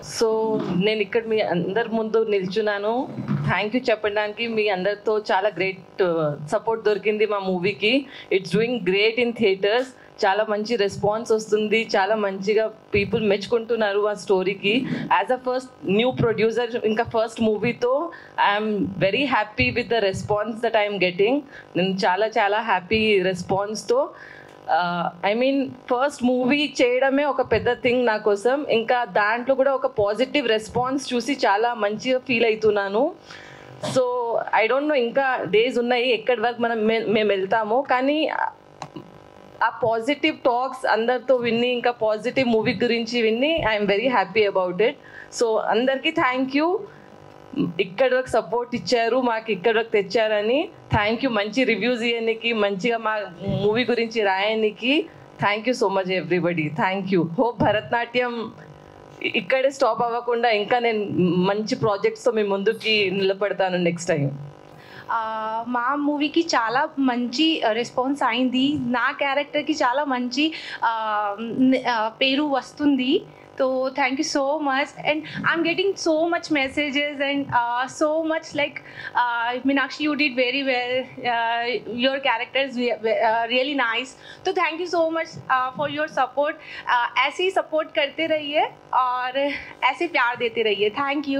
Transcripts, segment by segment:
So నేను ఇక్కడ మీ అందరి ముందు నిల్చున్నాను థ్యాంక్ యూ చెప్పడానికి మీ అందరితో చాలా గ్రేట్ సపోర్ట్ దొరికింది మా మూవీకి it's doing great in theatres చాలా మంచి రెస్పాన్స్ వస్తుంది చాలా మంచిగా పీపుల్ మెచ్చుకుంటున్నారు ఆ స్టోరీకి as a first new producer ఇంకా ఫస్ట్ మూవీతో I'm very happy with the response that I'm getting నేను చాలా చాలా హ్యాపీ రెస్పాన్స్తో ఐ మీన్ ఫస్ట్ మూవీ చేయడమే ఒక పెద్ద థింగ్ నా కోసం ఇంకా దాంట్లో కూడా ఒక పాజిటివ్ రెస్పాన్స్ చూసి చాలా మంచిగా ఫీల్ అవుతున్నాను సో ఐ డోంట్ నో ఇంకా డేస్ ఉన్నాయి ఎక్కడి వరకు మనం మే- మేము వెళ్తాము కానీ ఆ పాజిటివ్ టాక్స్ అందరితో విని ఇంకా పాజిటివ్ మూవీ గురించి విని I'm very happy about it so అందరికీ థ్యాంక్ యూ ఇక్కడ వరకు సపోర్ట్ ఇచ్చారు మాకు ఇక్కడ వరకు తెచ్చారని థ్యాంక్ యూ మంచి రివ్యూస్ ఇవ్వడానికి మంచిగా మా మూవీ గురించి రాయడానికి thank you so much everybody thank you hope Bharatanatyam ఇ- ఇక్కడే స్టాప్ అవ్వకుండా ఇంకా నేను మంచి ప్రాజెక్ట్స్తో మీ ముందుకి నిలబడతాను నెక్స్ట్ టైం ఆ, మా మూవీకి చాలా మంచి రెస్పాన్స్ అయింది నా క్యారెక్టర్కి చాలా మంచి ఆ, న- ఆ, పేరు వస్తుంది so thank you so much and I'm getting so much messages and so much like Meenakshi you did very well your characters really nice तो thank you so much for your support ऐसे ही सपोर्ट करते रहिए और ऐसे प्यार देते रहिए थैंक यू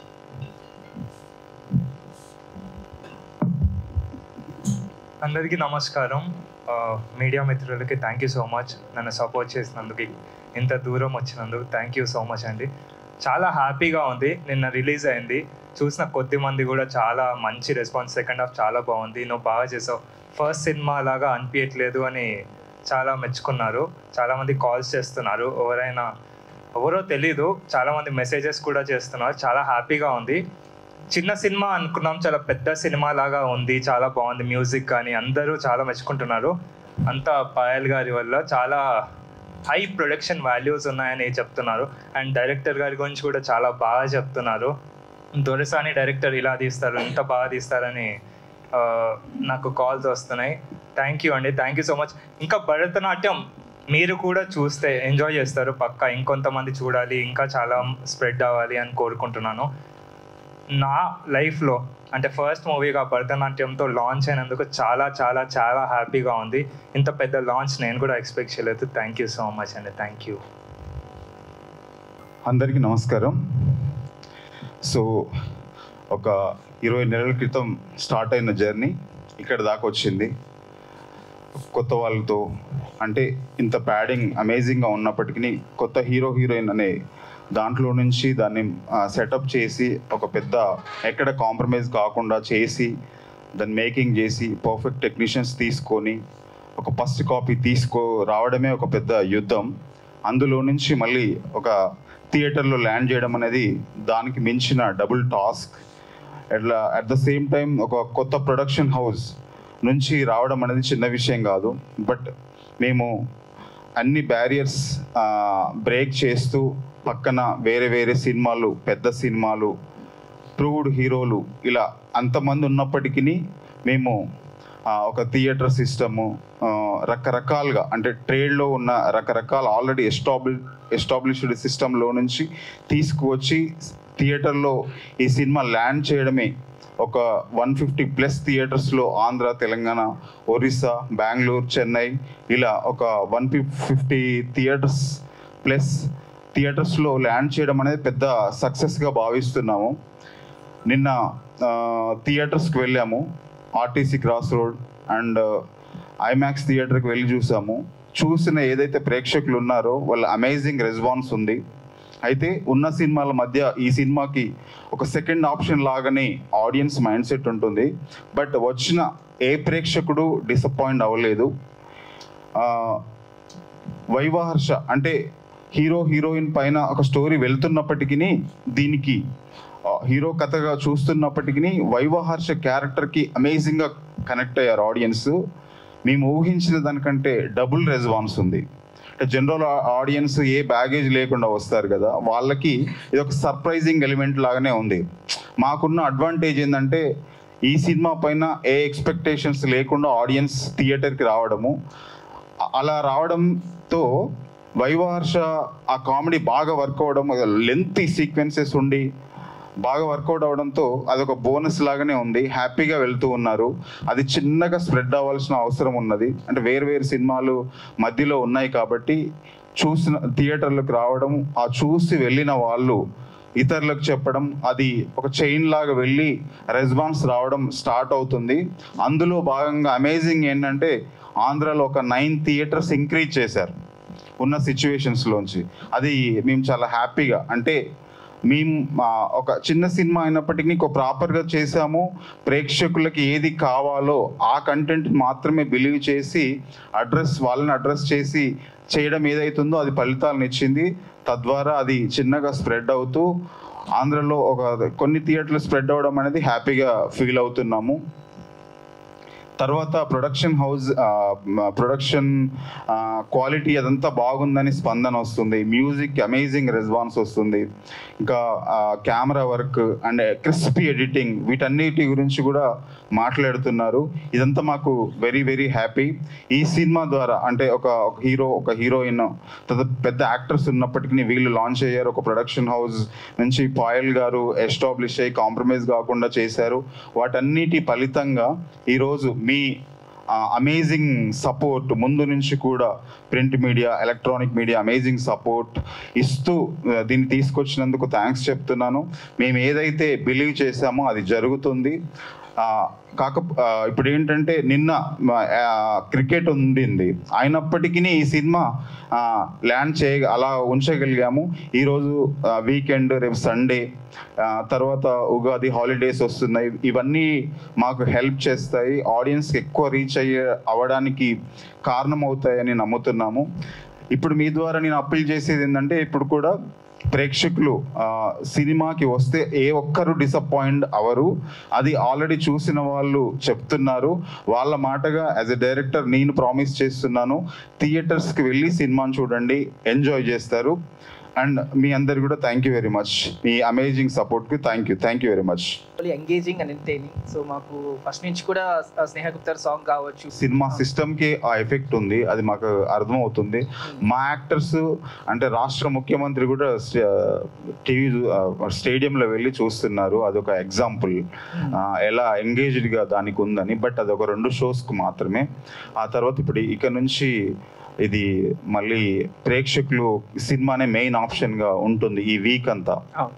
అందరికీ నమస్కారం ఆ, మీడియా మిత్రులకి థ్యాంక్ యూ సో మచ్ నన్ను సపోర్ట్ చేసినందుకు ఇంత దూరం వచ్చినందుకు థ్యాంక్ యూ సో మచ్ అండి చాలా హ్యాపీగా ఉంది నిన్న రిలీజ్ అయింది చూసిన కొద్ది మంది కూడా చాలా మంచి రెస్పాన్స్ సెకండ్ హాఫ్ చాలా బాగుంది నువ్వు బాగా చేసావు ఫస్ట్ సినిమా లాగా అనిపించట్లేదు అని చాలా మెచ్చుకున్నారు చాలామంది కాల్స్ చేస్తున్నారు ఎవరైనా ఎవరో తెలీదు చాలామంది మెసేజెస్ కూడా చేస్తున్నారు చాలా హ్యాపీగా ఉంది చిన్న సినిమా అనుకున్నాం చాలా పెద్ద సినిమా లాగా ఉంది చాలా బాగుంది మ్యూజిక్ కానీ అందరూ చాలా మెచ్చుకుంటున్నారు అంతా పాయల్ గారి వల్ల చాలా హై ప్రొడక్షన్ వాల్యూస్ ఉన్నాయని చెప్తున్నారు అండ్ డైరెక్టర్ గారి గురించి కూడా చాలా బాగా చెప్తున్నారు దొరసాని డైరెక్టర్ ఇలా తీస్తారు ఇంత బాగా తీస్తారని ఆ, నాకు కాల్స్ వస్తున్నాయి థ్యాంక్ యూ అండి థ్యాంక్ యూ సో మచ్ ఇంకా భరతనాట్యం మీరు కూడా చూస్తే ఎంజాయ్ చేస్తారు పక్కా ఇంకొంతమంది చూడాలి ఇంకా చాలా స్ప్రెడ్ అవ్వాలి అని కోరుకుంటున్నాను నా లైఫ్లో అంటే ఫస్ట్ మూవీగా భరతనాట్యంతో లాంచ్ అయినందుకు చాలా చాలా చాలా హ్యాపీగా ఉంది ఇంత పెద్ద లాంచ్ నేను కూడా ఎక్స్పెక్ట్ చేయలేదు థ్యాంక్ యూ సో మచ్ అండి థ్యాంక్ యూ అందరికీ నమస్కారం సో ఒక ఇరవై నెలల క్రితం స్టార్ట్ అయిన జర్నీ ఇక్కడ దాకా వచ్చింది కొత్త వాళ్ళతో అంటే ఇంత ప్యాడింగ్ అమేజింగ్గా ఉన్నప్పటికీ కొత్త హీరో హీరోయిన్ అనే దాంట్లో నుంచి దాన్ని సెటప్ చేసి ఒక పెద్ద ఎక్కడ కాంప్రమైజ్ కాకుండా చేసి దాన్ని మేకింగ్ చేసి పర్ఫెక్ట్ టెక్నీషియన్స్ తీసుకొని ఒక ఫస్ట్ కాపీ తీసుకో రావడమే ఒక పెద్ద యుద్ధం అందులో నుంచి మళ్ళీ ఒక థియేటర్లో ల్యాండ్ చేయడం అనేది దానికి మించిన డబుల్ టాస్క్ అట్లా అట్ ద సేమ్ టైం ఒక కొత్త ప్రొడక్షన్ హౌస్ నుంచి రావడం అనేది చిన్న విషయం కాదు బట్ మేము అన్ని బ్యారియర్స్ బ్రేక్ చేస్తూ పక్కన వేరే వేరే సినిమాలు పెద్ద సినిమాలు ప్రూవ్డ్ హీరోలు ఇలా అంతమంది ఉన్నప్పటికీ మేము ఆ, ఒక థియేటర్ సిస్టము రకరకాలుగా అంటే ట్రేడ్లో ఉన్న రకరకాల ఆల్రెడీ ఎస్టాబ్లి ఎస్టాబ్లిష్డ్ సిస్టంలో నుంచి తీసుకువచ్చి థియేటర్లో ఈ సినిమా ల్యాండ్ చేయడమే ఒక వన్ ఫిఫ్టీ ప్లస్ థియేటర్స్లో ఆంధ్ర తెలంగాణ ఒరిస్సా బెంగళూరు చెన్నై ఇలా ఒక వన్ ఫిఫ్టీ థియేటర్స్ ప్లస్ థియేటర్స్లో ల్యాండ్ చేయడం అనేది పెద్ద సక్సెస్గా భావిస్తున్నాము నిన్న ఆ, థియేటర్స్కి వెళ్ళాము RTC cross road and IMAX థియేటర్కి వెళ్ళి చూసాము చూసిన ఏదైతే ప్రేక్షకులు ఉన్నారో వాళ్ళ అమేజింగ్ రెస్పాన్స్ ఉంది అయితే ఉన్న సినిమాల మధ్య ఈ సినిమాకి ఒక సెకండ్ ఆప్షన్ లాగానే ఆడియన్స్ మైండ్ సెట్ ఉంటుంది బట్ వచ్చిన ఏ ప్రేక్షకుడు డిసప్పాయింట్ అవ్వలేదు ఆ, వైవాహర్ష అంటే హీరో హీరోయిన్ పైన ఒక స్టోరీ వెళ్తున్నప్పటికీ దీనికి ఆ, హీరో కథగా చూస్తున్నప్పటికీ వైవాహర్ష క్యారెక్టర్కి అమేజింగ్గా కనెక్ట్ అయ్యారు ఆడియన్స్ మేము ఊహించిన దానికంటే డబుల్ రెస్పాన్స్ ఉంది అంటే జనరల్ ఆడియన్స్ ఏ బ్యాగేజ్ లేకుండా వస్తారు కదా వాళ్ళకి ఇది ఒక సర్ప్రైజింగ్ ఎలిమెంట్ లాగానే ఉంది మాకున్న అడ్వాంటేజ్ ఏంటంటే ఈ సినిమా పైన ఏ ఎక్స్పెక్టేషన్స్ లేకుండా ఆడియన్స్ థియేటర్కి రావడము అ- అలా రావడంతో వైవహర్ష ఆ కామెడీ బాగా వర్క్ అవ్వడం లెంత్ సీక్వెన్సెస్ ఉండి బాగా వర్కౌట్ అవడంతో అదొక బోనస్ లాగానే ఉంది హ్యాపీగా వెళ్తూ ఉన్నారు అది చిన్నగా స్ప్రెడ్ అవ్వాల్సిన అవసరం ఉన్నది అంటే వేరు వేరు సినిమాలు మధ్యలో ఉన్నాయి కాబట్టి చూసిన థియేటర్లకు రావడం ఆ చూసి వెళ్ళిన వాళ్ళు ఇతరులకు చెప్పడం అది ఒక చైన్ లాగా వెళ్ళి రెస్పాన్స్ రావడం స్టార్ట్ అవుతుంది అందులో భాగంగా అమేజింగ్ ఏంటంటే ఆంధ్రాలో ఒక నైన్ థియేటర్స్ ఇంక్రీజ్ చేశారు ఉన్న సిచ్యువేషన్స్లోంచి అది మేము చాలా హ్యాపీగా అంటే మేము ఆ, ఒక చిన్న సినిమా అయినప్పటికీ ఒక ప్రాపర్గా చేసాము ప్రేక్షకులకి ఏది కావాలో ఆ కంటెంట్ మాత్రమే బిలీవ్ చేసి అడ్రస్ వాళ్ళని అడ్రస్ చేసి చేయడం ఏదైతుందో అది ఫలితాలను ఇచ్చింది తద్వారా అది చిన్నగా స్ప్రెడ్ అవుతూ ఆంధ్రలో ఒక కొన్ని థియేటర్లు స్ప్రెడ్ అవ్వడం అనేది హ్యాపీగా ఫీల్ అవుతున్నాము తర్వాత ప్రొడక్షన్ హౌస్ ప్రొడక్షన్ క్వాలిటీ అదంతా బాగుందని స్పందన వస్తుంది మ్యూజిక్ అమేజింగ్ రెస్పాన్స్ వస్తుంది ఇంకా camera work and crispy editing వీటన్నిటి గురించి కూడా మాట్లాడుతున్నారు ఇదంతా మాకు వెరీ వెరీ హ్యాపీ ఈ సినిమా ద్వారా అంటే ఒక ఒక హీరో ఒక హీరోయిన్ తర్వాత పెద్ద యాక్టర్స్ ఉన్నప్పటికీ వీళ్ళు లాంచ్ అయ్యారు ఒక ప్రొడక్షన్ హౌస్ నుంచి పాయల్ గారు ఎస్టాబ్లిష్ అయ్యి కాంప్రమైజ్ కాకుండా చేశారు వాటన్నిటి ఫలితంగా ఈరోజు మీ అమేజింగ్ సపోర్ట్ ముందు నుంచి కూడా print media electronic media amazing support ఇస్తూ ఆ, దీన్ని తీసుకొచ్చినందుకు థ్యాంక్స్ చెప్తున్నాను మేము ఏదైతే బిలీవ్ చేశామో అది జరుగుతుంది ఆ, కాక ఆ, ఇప్పుడు ఏంటంటే నిన్న క్రికెట్ ఉండింది అయినప్పటికీ ఈ సినిమా ల్యాండ్ చేయ అలా ఉంచగలిగాము ఈరోజు వీకెండ్ రేపు సండే తర్వాత ఉగాది హాలిడేస్ వస్తున్నాయి ఇవన్నీ మాకు హెల్ప్ చేస్తాయి ఆడియన్స్కి ఎక్కువ రీచ్ అయ్యే అవ్వడానికి కారణం అవుతాయని నమ్ముతున్నాము ఇప్పుడు మీ ద్వారా నేను అప్పీల్ చేసేది ఏంటంటే ఇప్పుడు కూడా ప్రేక్షకులు ఆ, సినిమాకి వస్తే ఏ ఒక్కరు డిసప్పాయింట్ అవరు అది ఆల్రెడీ చూసిన వాళ్ళు చెప్తున్నారు వాళ్ళ మాటగా యాజ్ ఎ డైరెక్టర్ నేను ప్రామిస్ చేస్తున్నాను థియేటర్స్కి వెళ్ళి సినిమాని చూడండి ఎంజాయ్ చేస్తారు అండ్ మీ అందరు కూడా థ్యాంక్ యూ వెరీ మచ్ మీ అమేజింగ్ సపోర్ట్కి thank you thank you very much engaging and entertaining so మాకు ఫస్ట్ నుంచి కూడా ఆ స్నేహ గుప్తార్ సాంగ్ కావచ్చు సినిమా సిస్టమ్కి ఆ ఎఫెక్ట్ ఉంది అది మాకు అర్థమవుతుంది మా యాక్టర్స్ అంటే రాష్ట్ర ముఖ్యమంత్రి కూడా టీవీ స్టేడియంలో వెళ్ళి చూస్తున్నారు అదొక ఎగ్జాంపుల్ ఎలా ఎంగేజ్డ్గా దానికి ఉందని బట్ అది ఒక రెండు షోస్కి మాత్రమే ఆ తర్వాత ఇప్పుడు ఇక నుంచి ఇది మళ్ళీ ప్రేక్షకులు సినిమానే మెయిన్ ఆప్షన్గా ఉంటుంది ఈ వీక్ అంతా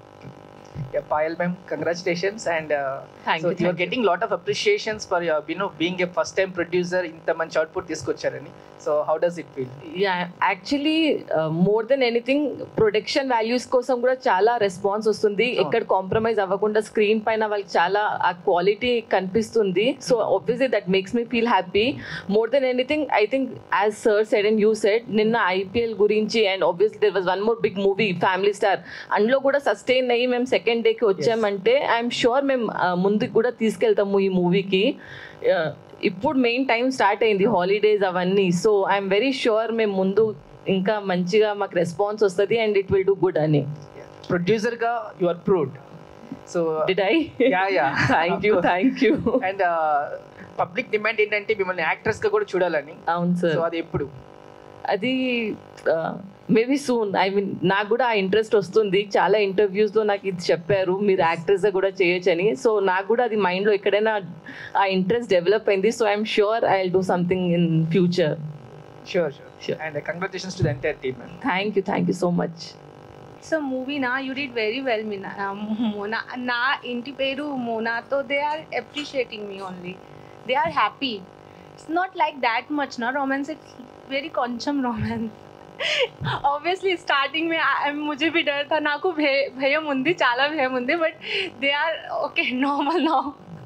Payal ma'am congratulations and Thank so you, you're thank you. Getting lot of appreciations for you know being a first time producer ఇంత మంచి అవుట్పుట్ తీసుకొచ్చారని so how does it feel yeah actually more than anything production values కోసం కూడా చాలా response వస్తుంది ఎక్కడ compromise అవ్వకుండా screen పైన వాళ్ళకి చాలా ఆ క్వాలిటీ కనిపిస్తుంది so obviously that makes me feel happy more than anything I think as sir said and you said నిన్న ఐపీఎల్ గురించి and obviously there was one more big movie family star అందులో కూడా sustain అయ్యి మేము second డేకి వచ్చామంటే I'm sure మేము uh, ముందుకు కూడా తీసుకెళ్తాము ఈ మూవీకి ఇప్పుడు మెయిన్ టైం స్టార్ట్ అయింది హాలిడేస్ అవన్నీ సో ఐఎమ్ వెరీ షూర్ మేము ముందు ఇంకా మంచిగా మాకు రెస్పాన్స్ వస్తుంది and it will do good అని ప్రొడ్యూసర్ గా you are proud so did I yeah yeah thank you thank you and public demand ఏంటంటే మిమ్మల్ని యాక్ట్రెస్ గా కూడా చూడాలని అవును సో సార్ అది ఎప్పుడు అది మేబీ సూన్ ఐ మీన్ నాకు కూడా ఆ ఇంట్రెస్ట్ వస్తుంది చాలా ఇంటర్వ్యూస్లో నాకు ఇది చెప్పారు మీరు యాక్ట్రెస్గా కూడా చేయొచ్చని సో నాకు కూడా అది మైండ్లో ఎక్కడైనా ఆ ఇంట్రెస్ట్ డెవలప్ అయింది so I'm sure I will do something in future sure sure Sure. And congratulations to the entire team ma'am thank you thank you so much so movie నా you did very well Meena Mona నా ఇంటి పేరు మోనా తో they are appreciating me only they are happy it's not like that much నా romance it's very కొంచెం romance obviously starting మే I- मुझे भी डर था నాకు భయ భయం ఉంది చాలా భయం ఉంది but they are okay normal now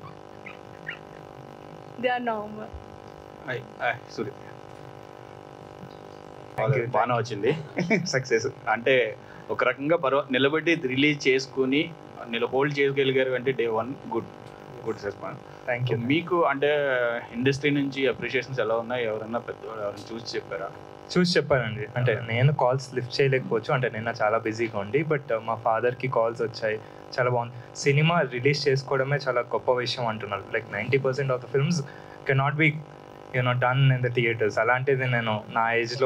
they are normal Surya Thank you, బాగానే వచ్చింది సక్సెస్ అంటే ఒక రకంగా పర్వ నిలబడి రిలీజ్ చేసుకుని నిల హోల్డ్ చేయగలిగారు అంటే day one good good response thank you మీకు అంటే ఇండస్ట్రీ నుంచి అప్రిషియేషన్స్ ఎలా ఉన్నాయి ఎవరన్నా పెద్ద ఎవరైనా చూసి చెప్పారా చూసి చెప్పానండి అంటే నేను కాల్స్ లిఫ్ట్ చేయలేకపోవచ్చు అంటే నిన్న చాలా బిజీగా ఉండి బట్ మా ఫాదర్కి కాల్స్ వచ్చాయి చాలా బాగుంది సినిమా రిలీజ్ చేసుకోవడమే చాలా గొప్ప విషయం అంటున్నారు like ninety percent of the films can not be you know done in the theatres అలాంటిది నేను నా ఏజ్లో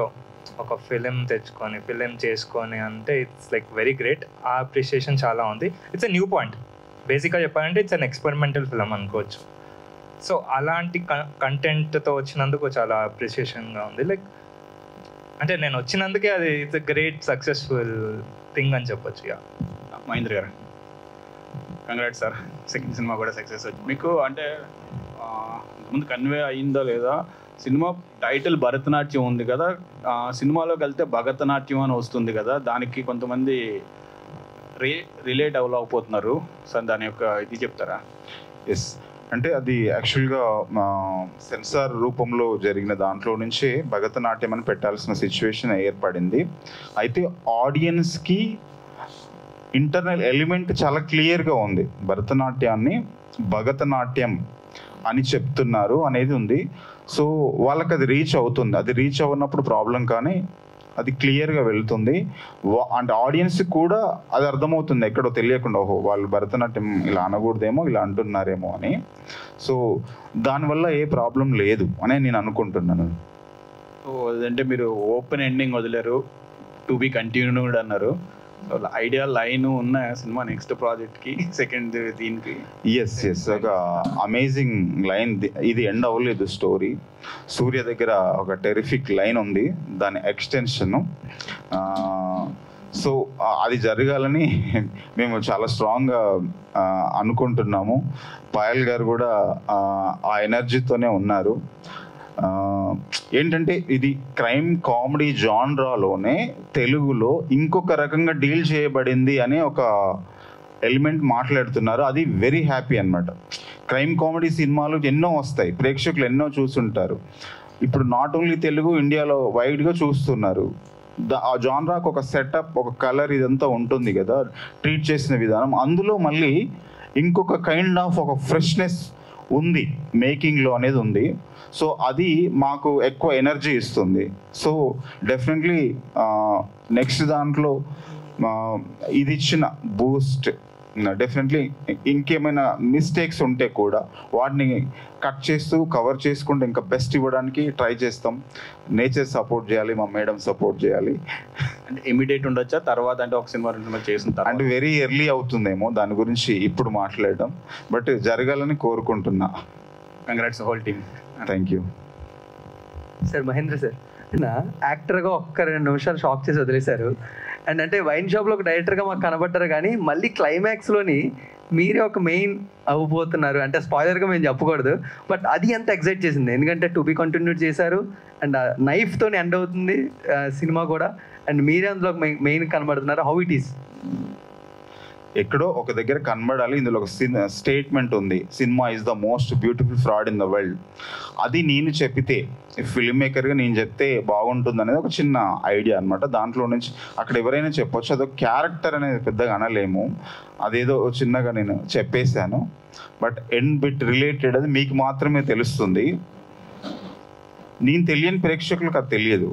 ఒక ఫిలిం తెచ్చుకొని ఫిలిం చేసుకొని అంటే ఇట్స్ లైక్ వెరీ గ్రేట్ ఆ అప్రిషియేషన్ చాలా ఉంది ఇట్స్ ఎ న్యూ పాయింట్ బేసిక్గా చెప్పాలంటే ఇట్స్ అన్ ఎక్స్పెరిమెంటల్ ఫిలిం అనుకోవచ్చు సో అలాంటి కంటెంట్తో వచ్చినందుకు చాలా అప్రిషియేషన్గా ఉంది లైక్ అంటే నేను వచ్చినందుకే అది it's a great successful thing అని చెప్పొచ్చు ఇక మహేంద్ర గారు కంగ్రాట్ సార్ సెకండ్ సినిమా కూడా సక్సెస్ వచ్చి మీకు అంటే ఆ, ముందు కన్వే అయిందో లేదా సినిమా టైటిల్ భరతనాట్యం ఉంది కదా ఆ, సినిమాలోకి వెళ్తే భరతనాట్యం అని వస్తుంది కదా దానికి కొంతమంది రే రిలేట్ అవ్వలేకపోతున్నారు సార్ దాని యొక్క ఇది చెప్తారా ఎస్ అంటే అది యాక్చువల్గా సెన్సార్ రూపంలో జరిగిన దాంట్లో నుంచే భరతనాట్యం అని పెట్టాల్సిన సిచ్యువేషన్ ఏర్పడింది అయితే ఆడియన్స్కి ఇంటర్నల్ ఎలిమెంట్ చాలా క్లియర్గా ఉంది భరతనాట్యాన్ని భరతనాట్యం అని చెప్తున్నారు అనేది ఉంది సో వాళ్ళకి అది రీచ్ అవుతుంది అది రీచ్ అవ్వనప్పుడు ప్రాబ్లం కానీ అది క్లియర్గా వెళ్తుంది వా- అంటే ఆడియన్స్ కూడా అది అర్థమవుతుంది ఎక్కడో తెలియకుండా ఓహో వాళ్ళు భరతనాట్యం ఇలా అనకూడదేమో ఇలా అంటున్నారేమో అని సో దానివల్ల ఏ ప్రాబ్లం లేదు అని నేను అనుకుంటున్నాను సో అదంటే మీరు ఓపెన్ ఎండింగ్ వదిలేరు టు బి కంటిన్యూడ్ అన్నారు సో ఐడియా లైన్ ఉన్న సినిమా నెక్స్ట్ ప్రాజెక్ట్కి సెకండ్ దీనికి ఎస్ ఎస్ ఒక అమేజింగ్ లైన్ ఇది ఎండ్ అవ్వలేదు స్టోరీ సూర్య దగ్గర ఒక టెరిఫిక్ లైన్ ఉంది దాని ఎక్స్టెన్షన్ సో అది జరగాలని మేము చాలా స్ట్రాంగ్గా అనుకుంటున్నాము పాయల్ గారు కూడా ఆ, ఆ ఎనర్జీతోనే ఉన్నారు ఆ, ఏంటంటే ఇది క్రైమ్ కామెడీ జాన్రాలోనే తెలుగులో ఇంకొక రకంగా డీల్ చేయబడింది అనే ఒక ఎలిమెంట్ మాట్లాడుతున్నారు అది వెరీ హ్యాపీ అన్నమాట క్రైమ్ కామెడీ సినిమాలు ఎన్నో వస్తాయి ప్రేక్షకులు ఎన్నో చూస్తుంటారు ఇప్పుడు నాట్ ఓన్లీ తెలుగు ఇండియాలో వైడ్గా చూస్తున్నారు ద- ఆ జాన్రాకు ఒక సెటప్ ఒక కలర్ ఇదంతా ఉంటుంది కదా ట్రీట్ చేసిన విధానం అందులో మళ్ళీ ఇంకొక కైండ్ ఆఫ్ ఒక ఫ్రెష్నెస్ ఉంది మేకింగ్లో అనేది ఉంది సో అది మాకు ఎక్కువ ఎనర్జీ ఇస్తుంది సో డెఫినెట్లీ నెక్స్ట్ దాంట్లో ఆ, ఇది ఇచ్చిన బూస్ట్ డెఫినెట్లీ ఇంకేమైనా మిస్టేక్స్ ఉంటే కూడా వాటిని కట్ చేస్తూ కవర్ చేసుకుంటూ ఇంకా బెస్ట్ ఇవ్వడానికి ట్రై చేస్తాం నేచర్ సపోర్ట్ చేయాలి మా మేడం సపోర్ట్ చేయాలి అంటే ఇమీడియట్ ఉండొచ్చా తర్వాత అంటే ఒక సినిమా రెండు సినిమా చేసిన అంటే తర్వాత వెరీ ఎర్లీ అవుతుందేమో దాని గురించి ఇప్పుడు మాట్లాడడం బట్ జరగాలని కోరుకుంటున్నా congrats whole team thank you sir Mahendra sir నా యాక్టర్గా ఒక్క రెండు నిమిషాలు షాక్ చేసి వదిలేశారు అండ్ అంటే వైన్ షాప్లో ఒక డైరెక్టర్గా మాకు కనబడ్డారు కానీ మళ్ళీ క్లైమాక్స్లోని మీరే ఒక మెయిన్ అవ్వబోతున్నారు అంటే స్పాయిలర్గా మేము చెప్పకూడదు బట్ అది ఎంత ఎగ్జైట్ చేసింది ఎందుకంటే టు బి కంటిన్యూడ్ చేశారు అండ్ నైఫ్తో ఎండ్ అవుతుంది ఆ, సినిమా కూడా అండ్ మీరే అందులో మెయిన్ కనబడుతున్నారు హౌ ఇట్ ఈస్ ఎక్కడో ఒక దగ్గర కనబడాలి ఇందులో ఒక స్టేట్మెంట్ ఉంది cinema is the most beautiful fraud in the world అది నేను చెప్పితే ఫిల్మ్ మేకర్గా నేను చెప్తే బాగుంటుంది అనేది ఒక చిన్న ఐడియా అనమాట దాంట్లో నుంచి అక్కడ ఎవరైనా చెప్పొచ్చు అదొక క్యారెక్టర్ అనేది పెద్దగా అనలేము అదేదో చిన్నగా నేను చెప్పేశాను బట్ ఎండ్ బిట్ రిలేటెడ్ అది మీకు మాత్రమే తెలుస్తుంది నేను తెలియని ప్రేక్షకులకు అది తెలియదు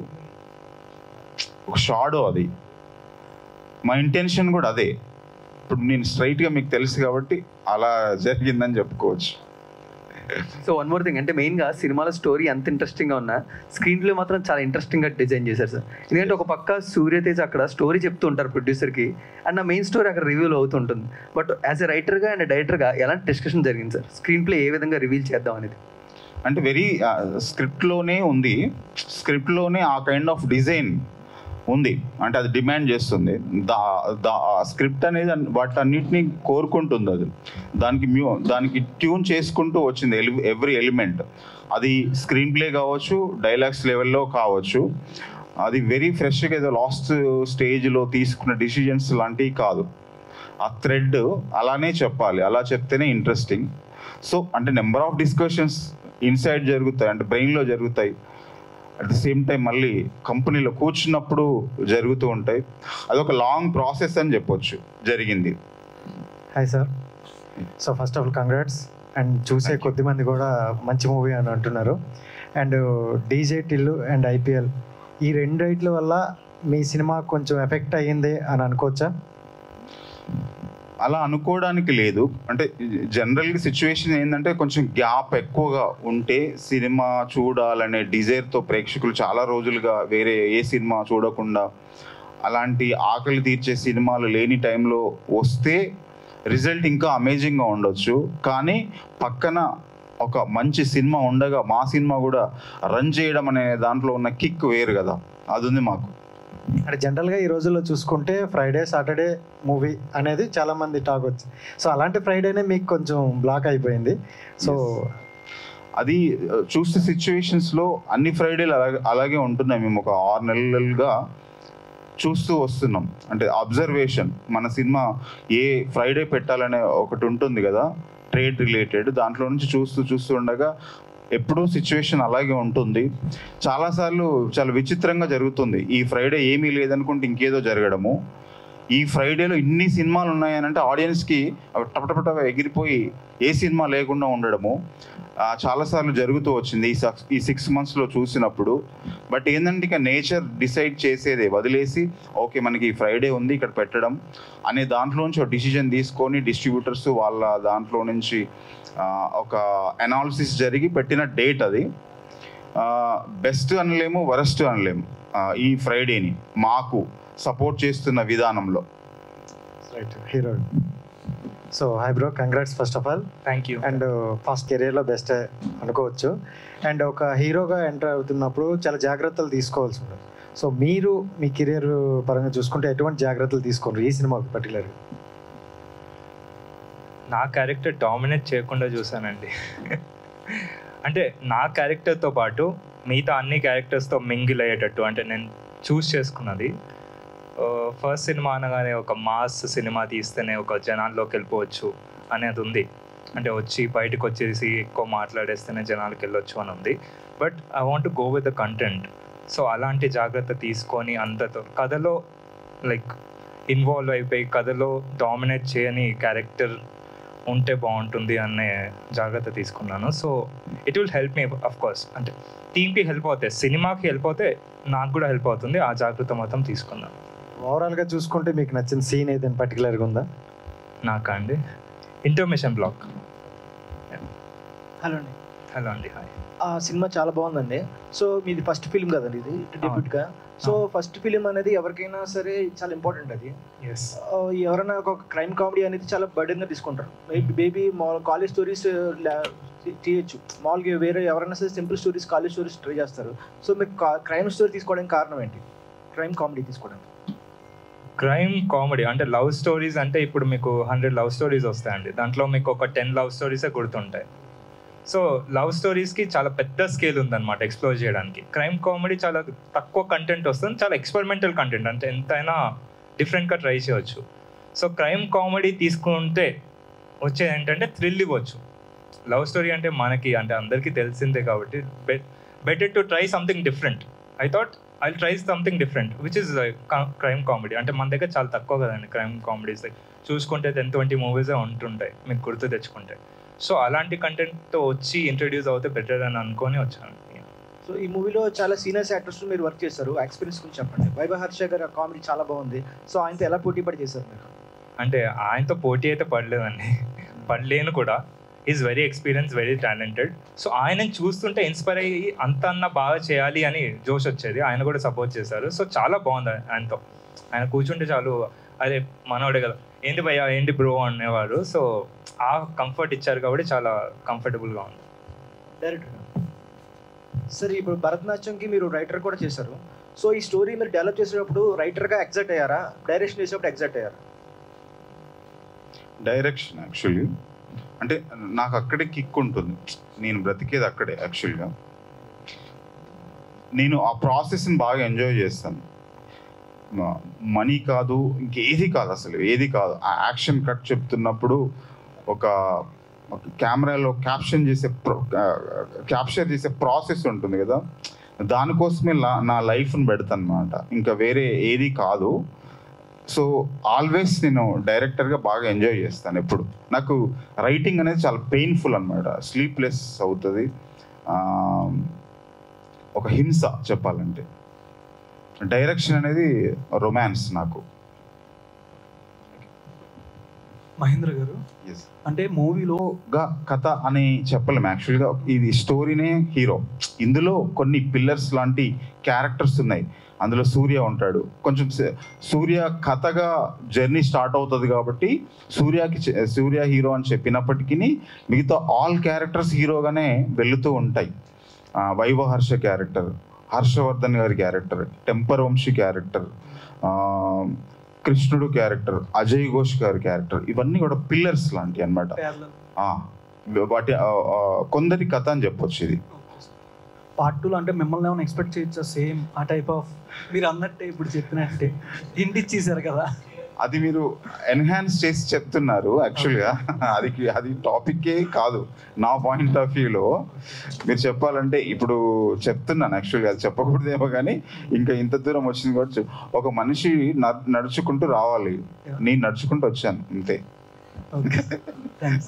ఒక షాడో అది మా ఇంటెన్షన్ కూడా అదే ఇప్పుడు నేను స్ట్రైట్గా మీకు తెలుసు కాబట్టి అలా జరిగిందని చెప్పుకోవచ్చు సో వన్ మోర్ థింగ్ అంటే మెయిన్గా సినిమాలో స్టోరీ ఎంత ఇంట్రెస్టింగ్గా ఉన్నా స్క్రీన్ ప్లే మాత్రం చాలా ఇంట్రెస్టింగ్గా డిజైన్ చేశారు సార్ ఎందుకంటే ఒక పక్క సూర్యతేజ్ అక్కడ స్టోరీ చెప్తూ ఉంటారు ప్రొడ్యూసర్కి అండ్ ఆ మెయిన్ స్టోరీ అక్కడ రివీల్ అవుతుంటుంది బట్ యాజ్ ఎ రైటర్గా అండ్ డైరెక్టర్గా ఎలాంటి డిస్కషన్ జరిగింది సార్ స్క్రీన్ ప్లే ఏ విధంగా రివీల్ చేద్దాం అనేది అంటే వెరీ స్క్రిప్ట్లోనే ఉంది స్క్రిప్ట్లోనే ఆ కైండ్ ఆఫ్ డిజైన్ ఉంది అంటే అది డిమాండ్ చేస్తుంది దా దా స్క్రిప్ట్ అనేది అన్- వాటన్నిటిని కోరుకుంటుంది అది దానికి మ్యూ దానికి ట్యూన్ చేసుకుంటూ వచ్చింది ఎవ్రీ ఎలిమెంట్ అది స్క్రీన్ ప్లే కావచ్చు డైలాగ్స్ లెవెల్లో కావచ్చు అది వెరీ ఫ్రెష్గా ఏదో లాస్ట్ స్టేజ్లో తీసుకున్న డిసిజన్స్ లాంటివి కాదు ఆ థ్రెడ్ అలానే చెప్పాలి అలా చెప్తేనే ఇంట్రెస్టింగ్ సో అంటే నెంబర్ ఆఫ్ డిస్కషన్స్ ఇన్సైడ్ జరుగుతాయి అంటే బ్రెయిన్లో జరుగుతాయి అట్ ద సేమ్ టైం మళ్ళీ కంపెనీలో కూర్చున్నప్పుడు జరుగుతూ ఉంటాయి అదొక లాంగ్ ప్రాసెస్ అని చెప్పొచ్చు జరిగింది hi sir so first of all congrats and చూసే Thank you. కొద్ది మంది కూడా మంచి మూవీ అని అంటున్నారు and DJ Tillu and IPL ఈ రెండు రైట్ల వల్ల మీ సినిమా కొంచెం ఎఫెక్ట్ అయ్యింది అని అనుకోవచ్చా అలా అనుకోవడానికి లేదు అంటే జనరల్గా సిచ్యువేషన్ ఏంటంటే కొంచెం గ్యాప్ ఎక్కువగా ఉంటే సినిమా చూడాలనే డిజైర్తో ప్రేక్షకులు చాలా రోజులుగా వేరే ఏ సినిమా చూడకుండా అలాంటి ఆకలి తీర్చే సినిమాలు లేని టైంలో వస్తే రిజల్ట్ ఇంకా అమేజింగ్గా ఉండొచ్చు కానీ పక్కన ఒక మంచి సినిమా ఉండగా మా సినిమా కూడా రన్ చేయడం అనే దాంట్లో ఉన్న కిక్ వేరు కదా అది ఉంది మాకు అంటే జనరల్గా ఈ రోజుల్లో చూసుకుంటే ఫ్రైడే సాటర్డే మూవీ అనేది చాలా మంది టాక్ వచ్చి సో అలాంటి ఫ్రైడేనే మీకు కొంచెం బ్లాక్ అయిపోయింది సో అది ఆ, చూస్తే సిచ్యువేషన్స్లో అన్ని ఫ్రైడేలు అలాగే అలాగే ఉంటున్నాయి మేము ఒక ఆరు నెలలుగా చూస్తూ వస్తున్నాం అంటే అబ్జర్వేషన్ మన సినిమా ఏ ఫ్రైడే పెట్టాలనే ఒకటి ఉంటుంది కదా ట్రేడ్ రిలేటెడ్ దాంట్లో నుంచి చూస్తూ చూస్తూ ఉండగా ఎప్పుడూ సిచ్యువేషన్ అలాగే ఉంటుంది చాలాసార్లు చాలా విచిత్రంగా జరుగుతుంది ఈ ఫ్రైడే ఏమీ లేదనుకుంటే ఇంకేదో జరగడము ఈ ఫ్రైడేలో ఇన్ని సినిమాలు ఉన్నాయనంటే ఆడియన్స్కి అవి టపటపట ఎగిరిపోయి ఏ సినిమా లేకుండా ఉండడము ఆ, చాలాసార్లు జరుగుతూ వచ్చింది ఈ సక్స్ ఈ సిక్స్ మంత్స్లో చూసినప్పుడు బట్ ఏంటంటే ఇక నేచర్ డిసైడ్ చేసేదే వదిలేసి ఓకే మనకి ఈ ఫ్రైడే ఉంది ఇక్కడ పెట్టడం అనే దాంట్లో నుంచి ఒక డిసిజన్ తీసుకొని డిస్ట్రిబ్యూటర్స్ వాళ్ళ దాంట్లో నుంచి ఆ, ఒక అనాలిసిస్ జరిగి పెట్టిన డేట్ అది బెస్ట్ అనలేము వరస్ట్ అనలేము ఆ, ఈ ఫ్రైడేని మాకు సపోర్ట్ చేస్తున్న విధానంలో right hero so hi bro congrats first of all thank you and first కెరియర్లో బెస్ట్ అనుకోవచ్చు అండ్ ఒక హీరోగా ఎంటర్ అవుతున్నప్పుడు చాలా జాగ్రత్తలు తీసుకోవాల్సి ఉంటుంది సో మీరు మీ కెరియర్ పరంగా చూసుకుంటే ఎటువంటి జాగ్రత్తలు తీసుకోండి ఈ సినిమాకి పర్టికులర్ నా క్యారెక్టర్ డామినేట్ చేయకుండా చూసానండి అంటే నా క్యారెక్టర్తో పాటు మిగతా అన్ని క్యారెక్టర్స్తో మింగిల్ అయ్యేటట్టు అంటే నేను చూస్ చేసుకున్నది ఫస్ట్ సినిమా అనగానే ఒక మాస్ సినిమా తీస్తేనే ఒక జనాల్లోకి వెళ్ళిపోవచ్చు అనేది ఉంది అంటే వచ్చి బయటకు వచ్చేసి ఎక్కువ మాట్లాడేస్తేనే జనాలకు వెళ్ళొచ్చు అని ఉంది but I want go with the content so అలాంటి జాగ్రత్త తీసుకొని అంతతో కథలో లైక్ ఇన్వాల్వ్ అయిపోయి కథలో డామినేట్ చేయని క్యారెక్టర్ ఉంటే బాగుంటుంది అనే జాగ్రత్త తీసుకున్నాను so it will help me of course అంటే టీమ్కి హెల్ప్ అవుతాయి సినిమాకి హెల్ప్ అవుతే నాకు కూడా హెల్ప్ అవుతుంది ఆ జాగ్రత్త మొత్తం తీసుకున్నాను ఓవరాల్గా చూసుకుంటే మీకు నచ్చిన సీన్ ఏదైనా పర్టికులర్గా ఉందా నాకా అండి ఇంటర్మిషన్ బ్లాక్ హలో అండి హలో అండి హాయ్ ఆ సినిమా చాలా బాగుందండి సో మీది ఫస్ట్ ఫిలిం కదండి ఇది డెబ్యూట్గా సో ఫస్ట్ ఫిలిం అనేది ఎవరికైనా సరే చాలా ఇంపార్టెంట్ అది ఎస్ ఆ, ఎవరైనా ఒక క్రైమ్ కామెడీ అనేది చాలా బర్డెన్గా తీసుకుంటారు మేబీ బేబీ మామూలు కాలేజ్ స్టోరీస్ తీయచ్చు మామూలుగా వేరే ఎవరైనా సరే simple stories college stories try చేస్తారు సో మీకు క్రైమ్ స్టోరీ తీసుకోవడానికి కారణం ఏంటి క్రైమ్ కామెడీ తీసుకోవడానికి క్రైమ్ కామెడీ అంటే లవ్ స్టోరీస్ అంటే ఇప్పుడు మీకు హండ్రెడ్ లవ్ స్టోరీస్ వస్తాయండి దాంట్లో మీకు ఒక టెన్ లవ్ స్టోరీసే గుర్తుంటాయి సో లవ్ స్టోరీస్కి చాలా పెద్ద స్కేల్ ఉందన్నమాట ఎక్స్ప్లోర్ చేయడానికి క్రైమ్ కామెడీ చాలా తక్కువ కంటెంట్ వస్తుంది చాలా ఎక్స్పెరిమెంటల్ కంటెంట్ అంటే ఎంతైనా డిఫరెంట్గా ట్రై చేయవచ్చు సో క్రైమ్ కామెడీ తీసుకుంటే వచ్చేది ఏంటంటే థ్రిల్ ఇవ్వచ్చు లవ్ స్టోరీ అంటే మనకి అంటే అందరికీ తెలిసిందే కాబట్టి better to try something different I thought I try something different which is crime comedy అంటే మన దగ్గర చాలా తక్కువ కదండి క్రైమ్ కామెడీస్ చూసుకుంటే టెన్ ట్వంటీ మూవీసే ఉంటుంటాయి మీకు గుర్తు తెచ్చుకుంటే సో అలాంటి కంటెంట్తో వచ్చి ఇంట్రడ్యూస్ అవుతే బెటర్ అని అనుకొని వచ్చాను సో ఈ మూవీలో చాలా సీనియర్స్ యాక్టర్స్ మీరు వర్క్ చేశారు ఎక్స్పీరియన్స్ గురించి చెప్పండి వైభవ్ హర్ష గారి కామెడీ చాలా బాగుంది సో ఆయనతో ఎలా పోటీ పడి చేశారు మీరు అంటే ఆయనతో పోటీ అయితే పడలేదండి పడలేను కూడా is very experience very talented so ఆయనని చూస్తుంటే ఇన్స్పైర్ అయ్యి అంత అన్న బాగా చేయాలి అని జోష్ వచ్చేది ఆయన కూడా సపోర్ట్ చేశారు సో చాలా బాగుంది ఆయనతో ఆయన కూర్చుంటే చాలు అదే మనోడే కదా ఏంటి భయ్యా ఏంటి బ్రో అనేవాడు సో ఆ కంఫర్ట్ ఇచ్చారు కాబట్టి చాలా కంఫర్టబుల్గా ఉంది డైరెక్టర్ సరే ఇప్పుడు భరతనాట్యంకి మీరు రైటర్ కూడా చేశారు సో ఈ స్టోరీ మీరు డెవలప్ చేసేటప్పుడు రైటర్గా ఎగ్జైట్ అయ్యారా డైరెక్షన్ చేసేటప్పుడు ఎగ్జైట్ అయ్యారా డైరెక్షన్ యాక్చువల్లీ అంటే నాకు అక్కడే కిక్ ఉంటుంది నేను బ్రతికేది అక్కడే యాక్చువల్గా నేను ఆ ప్రాసెస్ని బాగా ఎంజాయ్ చేస్తాను మనీ కాదు ఇంకేది కాదు అసలు ఏది కాదు ఆ యాక్షన్ కట్ చెప్తున్నప్పుడు ఒక కెమెరాలో క్యాప్షన్ చేసే క్యాప్చర్ చేసే ప్రాసెస్ ఉంటుంది కదా దానికోసమే నా- నా లైఫ్ని పెడతాను అనమాట ఇంకా వేరే ఏది కాదు సో ఆల్వేస్ నేను డైరెక్టర్గా బాగా ఎంజాయ్ చేస్తాను ఎప్పుడు నాకు రైటింగ్ అనేది చాలా పెయిన్ఫుల్ అనమాట స్లీప్లెస్ అవుతుంది ఆ, ఒక హింస చెప్పాలంటే డైరెక్షన్ అనేది రొమాన్స్ నాకు మహేంద్ర గారు Yes. అంటే మూవీలో గా కథ అని చెప్పలేము యాక్చువల్గా ఇది స్టోరీనే హీరో ఇందులో కొన్ని పిల్లర్స్ లాంటి క్యారెక్టర్స్ ఉన్నాయి అందులో సూర్య ఉంటాడు కొంచెం సే- సూర్య కథగా జర్నీ స్టార్ట్ అవుతుంది కాబట్టి సూర్యకి చె- సూర్య హీరో అని చెప్పినప్పటికీ మిగతా ఆల్ క్యారెక్టర్స్ హీరోగానే వెళుతూ ఉంటాయి ఆ, వైవ హర్ష క్యారెక్టర్ హర్షవర్ధన్ గారి క్యారెక్టర్ టెంపర్ వంశీ క్యారెక్టర్ ఆ, కృష్ణుడు క్యారెక్టర్ అజయ్ ఘోష్ గారి క్యారెక్టర్ ఇవన్నీ కూడా పిల్లర్స్ లాంటివి అన్నమాట ఆ, వాటి ఆ, ఆ, కొందరి కథ అని చెప్పొచ్చు ఇది పార్ట్ టూలో అంటే మిమ్మల్ని ఏమైనా ఎక్స్పెక్ట్ చేయొచ్చా సేమ్ ఆ టైప్ ఆఫ్ మీరు అన్నట్టే ఇప్పుడు చెప్పినట్టే హింట్ ఇచ్చేసారు కదా అది మీరు ఎన్హాన్స్ చేసి చెప్తున్నారు యాక్చువల్గా అది అది టాపిక్కే కాదు నా పాయింట్ ఆఫ్ వ్యూలో మీరు చెప్పాలంటే ఇప్పుడు చెప్తున్నాను యాక్చువల్గా అది చెప్పకూడదేమో కానీ ఇంకా ఇంత దూరం వచ్చింది కూడా చెప్- ఒక మనిషి నడ్- నడుచుకుంటూ రావాలి నేను నడుచుకుంటూ వచ్చాను అంతే ఓకే థ్యాంక్స్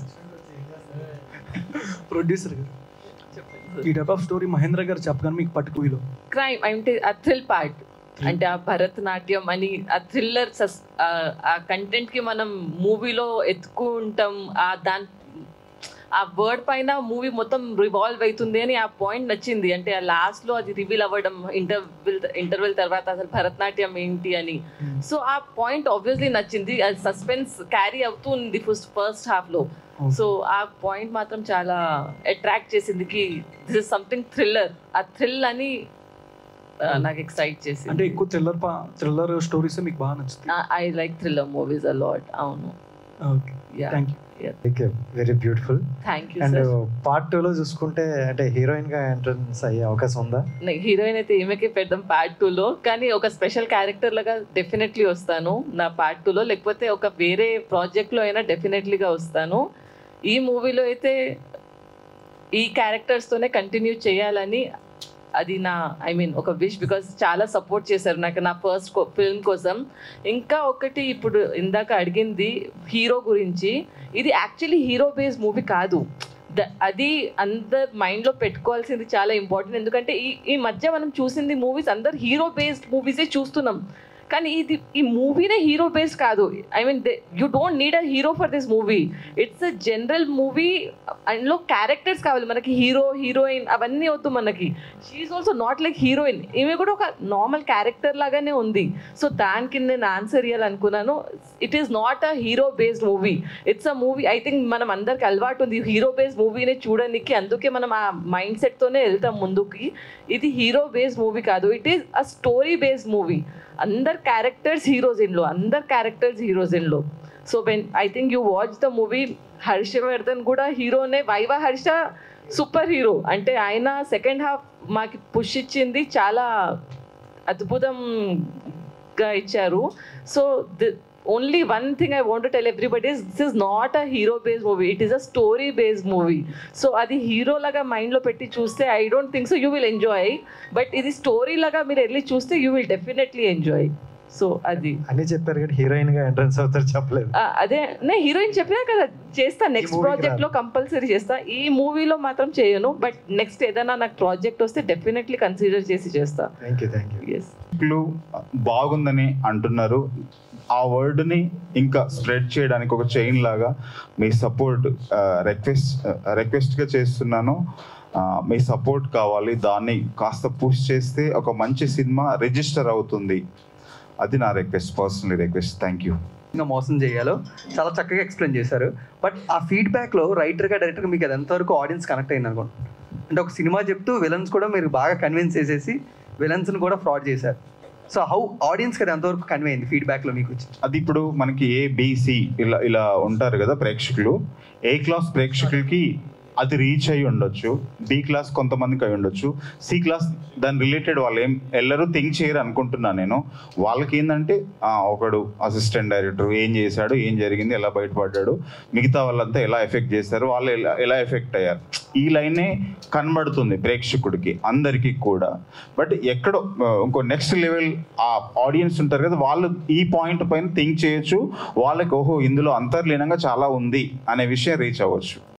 ప్రొడ్యూసర్ గారు ఈ టైప్ ఆఫ్ స్టోరీ మహేంద్ర గారు చెప్పగానే మీకు పట్టుకువిలో క్రైమ్ అంటే ఆ థ్రిల్ పార్ట్ అంటే ఆ భరతనాట్యం అని ఆ థ్రిల్లర్ సస్ ఆ- ఆ కంటెంట్ కి మనం మూవీలో ఎత్తుకుంటాం ఆ దాని ఆ వర్డ్ పైన మూవీ మొత్తం రివాల్వ్ అవుతుంది అని ఆ పాయింట్ నచ్చింది అంటే ఆ లాస్ట్ లో అది రివీల్ అవ్వడం ఇంటర్వెల్ ఇంటర్వెల్ తర్వాత అసలు భరతనాట్యం ఏంటి అని సో ఆ పాయింట్ ఆబ్వియస్లీ నచ్చింది అది సస్పెన్స్ క్యారీ అవుతూ ఉంది ఫస్ట్ ఫస్ట్ హాఫ్ లో సో ఆ పాయింట్ మాత్రం చాలా అట్రాక్ట్ చేసింది కి దిస్ ఇస్ సంథింగ్ థ్రిల్లర్ ఆ థ్రిల్ అని ఆ, నాకు ఎక్సైట్ చేసింది అంటే ఎక్కువ థ్రిల్లర్ థ్రిల్లర్ స్టోరీస్ మీకు బాగా నచ్చుతాయి I like thriller movies a lot అవును okay thank you okay very beautiful thank you and sir part టూలో చూసుకుంటే అంటే హీరోయిన్ గా ఎంట్రన్స్ అయ్యే అవకాశం ఉందా హీరోయిన్ అయితే ఈమెకే పెడదాం పార్ట్ లో కానీ ఒక స్పెషల్ క్యారెక్టర్ లాగా డెఫినెట్లీ వస్తాను నా పార్ట్ లో లేకపోతే ఒక వేరే project లో అయినా డెఫినెట్లీగా వస్తాను ఈ మూవీలో అయితే ఈ characters తోనే కంటిన్యూ చేయాలని అది నా ఐ మీన్ ఒక విష్ బికాస్ చాలా సపోర్ట్ చేశారు నాకు నా ఫస్ట్ ఫిల్మ్ కోసం ఇంకా ఒకటి ఇప్పుడు ఇందాక అడిగింది హీరో గురించి ఇది యాక్చువల్లీ హీరో బేస్డ్ మూవీ కాదు ద- అది అందరు మైండ్లో పెట్టుకోవాల్సింది చాలా ఇంపార్టెంట్ ఎందుకంటే ఈ ఈ మధ్య మనం చూసింది మూవీస్ అందరు హీరో బేస్డ్ మూవీసే చూస్తున్నాం కానీ ఇది ఈ మూవీనే హీరో బేస్డ్ కాదు I mean you don't need a hero for this movie it's a general movie అందులో క్యారెక్టర్స్ కావాలి మనకి హీరో హీరోయిన్ అవన్నీ వద్దు మనకి she also not like heroine ఈమె కూడా ఒక నార్మల్ క్యారెక్టర్ లాగానే ఉంది సో దానికి నేను ఆన్సర్ ఇవ్వాలనుకున్నాను it is not a hero based movie it's a movie I think మనం అందరికి అలవాటు ఉంది హీరో బేస్డ్ మూవీనే చూడడానికి అందుకే మనం ఆ మైండ్ సెట్తోనే వెళ్తాం ముందుకి ఇది హీరో బేస్డ్ మూవీ కాదు it is a story based movie అందరు క్యారెక్టర్స్ హీరోస్ ఇన్లో అందరు క్యారెక్టర్స్ హీరోస్ ఇన్లో so when I think you watch the movie Harshavardhan కూడా హీరోనే వైవ హర్ష సూపర్ హీరో అంటే ఆయన సెకండ్ హాఫ్ మాకి పుష్ ఇచ్చింది చాలా అద్భుతంగా ఇచ్చారు so the only one thing I want tell everybody this is not a hero based movie it is a story based movie so అది హీరో లాగా మైండ్లో పెట్టి చూస్తే I don't think so you will enjoy but ఇది story లాగా మీరు వెళ్ళి చూస్తే you will definitely enjoy so అది అన్ని చెప్పారు కానీ హీరోయిన్ గా ఎంట్రన్స్ అవుతారు చెప్పలేదు ఆ, అదే నేను హీరోయిన్ చెప్పినా కదా చేస్తా నెక్స్ట్ movie కి ప్రాజెక్ట్ లో కంపల్సరీ చేస్తా ఈ మూవీలో మాత్రం చేయను బట్ నెక్స్ట్ ఏదైనా నాకు ప్రాజెక్ట్ వస్తే డెఫినెట్లీ కన్సిడర్ చేసి చేస్తా థ్యాంక్ యూ థ్యాంక్ యూ ఎస్ లు బాగుందని అంటున్నారు ఆ వర్డ్ని ఇంకా స్ప్రెడ్ చేయడానికి ఒక చైన్ లాగా మీ సపోర్ట్ రిక్వెస్ట్ రిక్వెస్ట్గా చేస్తున్నాను ఆ, మీ సపోర్ట్ కావాలి దాన్ని కాస్త పుష్ చేస్తే ఒక మంచి సినిమా రిజిస్టర్ అవుతుంది అది నా request personally request thank you ఇంకా మోసం చేయాలో చాలా చక్కగా ఎక్స్ప్లెయిన్ చేశారు బట్ ఆ ఫీడ్బ్యాక్లో రైటర్గా డైరెక్టర్గా మీకు అది ఎంతవరకు ఆడియన్స్ కనెక్ట్ అయింది అనుకోండి అంటే ఒక సినిమా చెప్తూ విలన్స్ కూడా మీరు బాగా కన్విన్స్ చేసేసి విలన్స్ని కూడా ఫ్రాడ్ చేశారు సో హౌ ఆడియన్స్కి అది ఎంతవరకు కన్వే అయింది ఫీడ్బ్యాక్లో మీకు వచ్చి అది ఇప్పుడు మనకి ఏ బీసీ ఇలా ఇలా ఉంటారు కదా ప్రేక్షకులు ఏ క్లాస్ ప్రేక్షకులకి అది రీచ్ అయి ఉండొచ్చు బి క్లాస్ కొంతమందికి అయి ఉండొచ్చు సి క్లాస్ దాని రిలేటెడ్ వాళ్ళు ఏం ఎల్లరూ థింక్ చేయరు అనుకుంటున్నాను నేను వాళ్ళకి ఏంటంటే ఆ, ఒకడు అసిస్టెంట్ డైరెక్టర్ ఏం చేశాడు ఏం జరిగింది ఎలా బయటపడ్డాడు మిగతా వాళ్ళంతా ఎలా ఎఫెక్ట్ చేశారు వాళ్ళు ఎలా ఎలా ఎఫెక్ట్ అయ్యారు ఈ లైనే కనబడుతుంది ప్రేక్షకుడికి అందరికీ కూడా బట్ ఎక్కడో ఆ, ఇంకో నెక్స్ట్ లెవెల్ ఆ ఆడియన్స్ ఉంటారు కదా వాళ్ళు ఈ పాయింట్ పైన థింక్ చేయొచ్చు వాళ్ళకి ఓహో ఇందులో అంతర్లీనంగా చాలా ఉంది అనే విషయం రీచ్ అవ్వచ్చు